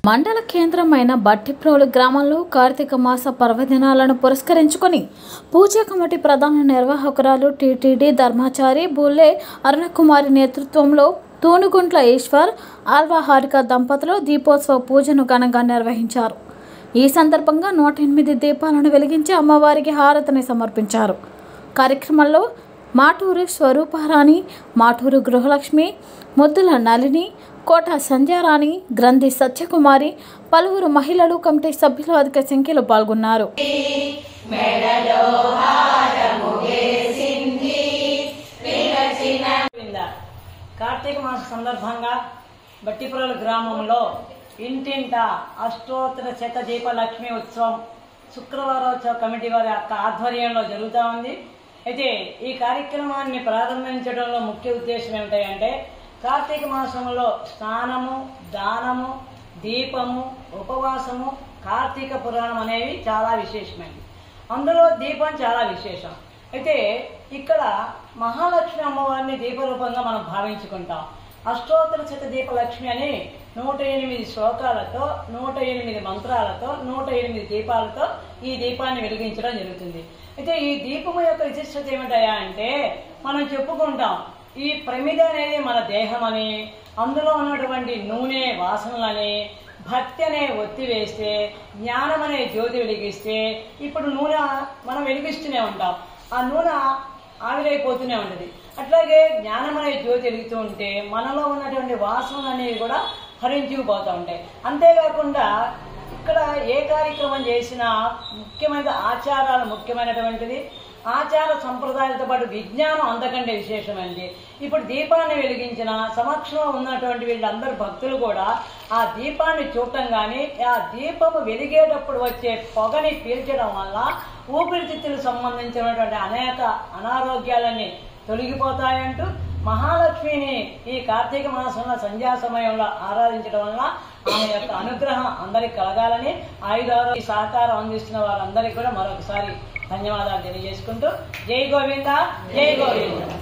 మండల కేంద్రమైన బట్టిప్రోలు గ్రామంలో కార్తీక మాస పర్వదినాలను పురస్కరించుకొని పూజా కమిటీ ప్రధాన నిర్వాహకురాలు టీటీడీ ధర్మాచారి బుల్లే అరుణకుమారి నేతృత్వంలో తూనుగుంట్ల ఈశ్వర్ ఆల్వా హారిక దంపతులు దీపోత్సవ పూజను ఘనంగా నిర్వహించారు ఈ సందర్భంగా నూట ఎనిమిది దీపాలను వెలిగించి అమ్మవారికి హారతిని సమర్పించారు కార్యక్రమంలో మాటూరు స్వరూపారాణి మాటూరు గృహలక్ష్మి ముద్దుల నళిని కోట సంధ్యారాణి గ్రంథి సత్యకుమారి పలువురు మహిళలు కమిటీ సభ్యులు అధిక సంఖ్యలో పాల్గొన్నారు గోవింద. కార్తీక మాస సందర్భంగా బట్టిపురల గ్రామంలో ఇంటింట అష్టోత్తర శత దీప లక్ష్మి ఉత్సవం శుక్రవారోత్సవ కమిటీ వారి యొక్క ఆధ్వర్యంలో జరుగుతూ ఉంది అయితే ఈ కార్యక్రమాన్ని ప్రారంభించడంలో ముఖ్య ఉద్దేశం ఏమిటంటే కార్తీక మాసంలో స్నానము దానము దీపము ఉపవాసము కార్తీక పురాణం అనేవి చాలా విశేషమైనవి అందులో దీపం చాలా విశేషం అయితే ఇక్కడ మహాలక్ష్మి అమ్మవారిని దీపరూపంగా మనం భావించుకుంటాం అష్టోత్తర శత దీపలక్ష్మి అని నూట ఎనిమిది శ్లోకాలతో నూట ఎనిమిది మంత్రాలతో నూట ఎనిమిది దీపాలతో ఈ దీపాన్ని వెలిగించడం జరుగుతుంది అయితే ఈ దీపము యొక్క విశిష్టత ఏమిటయా అంటే మనం చెప్పుకుంటాం ఈ ప్రమిద అనేది మన దేహమని అందులో ఉన్నటువంటి నూనె వాసనలని భక్తి అనే ఒత్తి వేస్తే జ్ఞానం అనే జ్యోతి వెలిగిస్తే ఇప్పుడు నూనె మనం వెలిగిస్తూనే ఉంటాం ఆ నూనె ఆవిరైపోతూనే ఉంటుంది అట్లాగే జ్ఞానం అనే జ్యోతి వెలుగుతూ ఉంటే మనలో ఉన్నటువంటి వాసనలు అనేవి కూడా హరించుకుపోతూ ఉంటాయి అంతేకాకుండా ఇక్కడ ఏ కార్యక్రమం చేసినా ముఖ్యమైన ఆచారాలు ముఖ్యమైనటువంటిది ఆచార సంప్రదాయాలతో పాటు విజ్ఞానం అంతకంటే విశేషమైనది ఇప్పుడు దీపాన్ని వెలిగించిన సమక్షంలో ఉన్నటువంటి వీళ్ళందరు భక్తులు కూడా ఆ దీపాన్ని చూడటం కానీ ఆ దీపము వెలిగేటప్పుడు వచ్చే పొగని పీల్చడం వల్ల ఊపిరితిత్తులకు సంబంధించినటువంటి అనేక అనారోగ్యాలన్నీ తొలగిపోతాయంటూ మహాలక్ష్మిని ఈ కార్తీక మాసంలో సంధ్యా సమయంలో ఆరాధించడం వల్ల ఆమె యొక్క అనుగ్రహం అందరికి కలగాలని ఆయుధారు ఈ సహకారం అందిస్తున్న వారందరికీ కూడా మరొకసారి ధన్యవాదాలు తెలియజేసుకుంటూ జై గోవింద జై గోవింద